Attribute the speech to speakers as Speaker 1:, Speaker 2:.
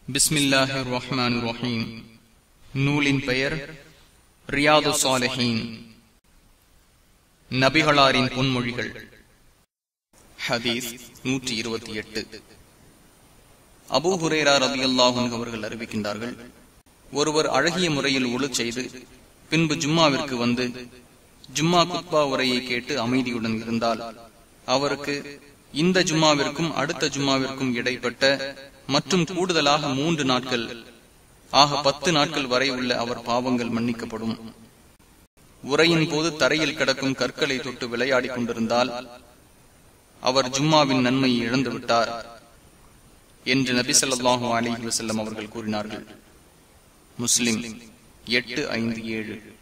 Speaker 1: பிஸ்மில்லாஹி ரஹ்மான் ரஹீம் நூலின் பெயர் ரியாது சாலஹீன் நபிகளாரின் பொன்மொழிகள் ஹதீஸ் நூற்றி இருபத்தி எட்டு அபூ ஹுரேரா ரதி அவர்கள் அறிவிக்கின்றார்கள் ஒருவர் அழகிய முறையில் ஒழு செய்து பின்பு ஜும்மாவிற்கு வந்து ஜும்மா குத்பா உரையை கேட்டு அமைதியுடன் இருந்தால் அவருக்கு இந்த ஜும்மாவிற்கும் அடுத்த ஜும்மாவிற்கும் இடைப்பட்ட மற்றும் கூடுதலாக மூன்று நாட்கள் ஆக பத்து நாட்கள் வரை உள்ள அவர் பாவங்கள் மன்னிக்கப்படும் உரையின் போது தரையில் கிடக்கும் கற்களை தொட்டு விளையாடிக் கொண்டிருந்தால் அவர் ஜும்மாவின் நன்மையை இழந்து விட்டார் என்று நபி சொல்லாஹு அலி வசல்லம் அவர்கள் கூறினார்கள் முஸ்லிம் எட்டு ஐந்து ஏழு